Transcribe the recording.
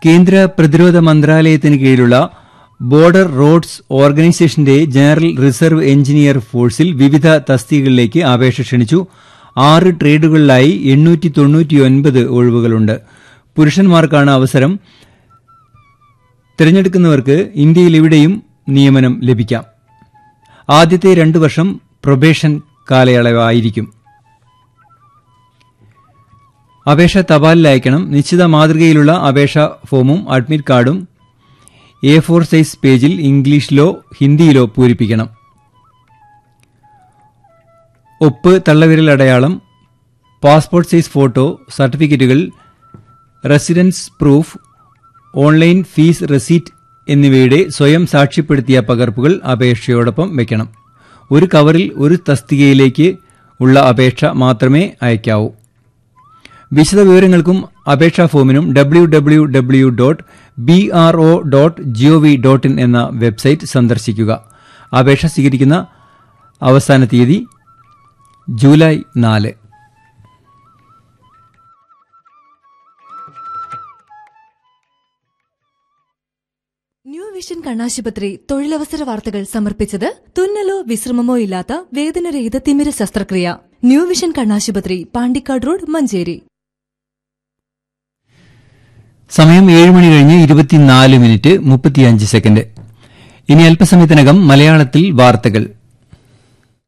കേന്ദ്ര പ്രതിരോധ മന്ത്രാലയത്തിന് കീഴിലുള്ള ബോർഡർ റോഡ്സ് ഓർഗനൈസേഷന്റെ ജനറൽ റിസർവ് എഞ്ചിനീയർ ഫോഴ്സിൽ വിവിധ തസ്തികകളിലേക്ക് അപേക്ഷ ക്ഷണിച്ചു ആറ് ട്രേഡുകളിലായി എണ്ണൂറ്റി തൊണ്ണൂറ്റിയൊൻപത് ഒഴിവുകളുണ്ട് പുരുഷന്മാർക്കാണ് അവസരം തിരഞ്ഞെടുക്കുന്നവർക്ക് ഇന്ത്യയിൽ എവിടെയും നിയമനം ലഭിക്കാം ആദ്യത്തെ രണ്ടു വർഷം പ്രൊബേഷൻ കാലയളവായിരിക്കും അപേക്ഷ തപാലിൽ അയക്കണം നിശ്ചിത മാതൃകയിലുള്ള അപേക്ഷാ ഫോമും അഡ്മിറ്റ് കാർഡും എ ഫോർ സൈസ് പേജിൽ ഇംഗ്ലീഷിലോ ഹിന്ദിയിലോ പൂരിപ്പിക്കണം ഒപ്പ് തള്ളവിരൽ അടയാളം പാസ്പോർട്ട് സൈസ് ഫോട്ടോ സർട്ടിഫിക്കറ്റുകൾ residence proof online fees receipt എന്നിവയുടെ സ്വയം സാക്ഷ്യപ്പെടുത്തിയ പകർപ്പുകൾ അപേക്ഷയോടൊപ്പം വയ്ക്കണം ഒരു കവറിൽ ഒരു തസ്തികയിലേക്ക് ഉള്ള അപേക്ഷ മാത്രമേ അയക്കാവൂ വിശദ വിവരങ്ങൾക്കും അപേക്ഷാ ഫോമിനും W W W dot B R O dot GOV dot IN എന്ന വെബ്സൈറ്റ് സന്ദർശിക്കുക അപേക്ഷ സ്വീകരിക്കുന്ന അവസാന തീയതി ജൂലൈ നാല് ന്യൂ വിഷൻ കണ്ണാശുപത്രി തൊഴിലവസര വാർത്തകൾ സമർപ്പിച്ചത് തുന്നലോ വിശ്രമമോ ഇല്ലാത്ത വേദനരഹിത തിമിര ശസ്ത്രക്രിയ ന്യൂ വിഷൻ കണ്ണാശുപത്രി പാണ്ടിക്കാട് റോഡ് മഞ്ചേരി സമയം ഏഴ് മണി കഴിഞ്ഞ് ഇരുപത്തിനാല് മിനിറ്റ് മുപ്പത്തിയഞ്ച് സെക്കൻഡ് ഇനി അല്പസമയത്തിനകം മലയാളത്തിൽ വാർത്തകൾ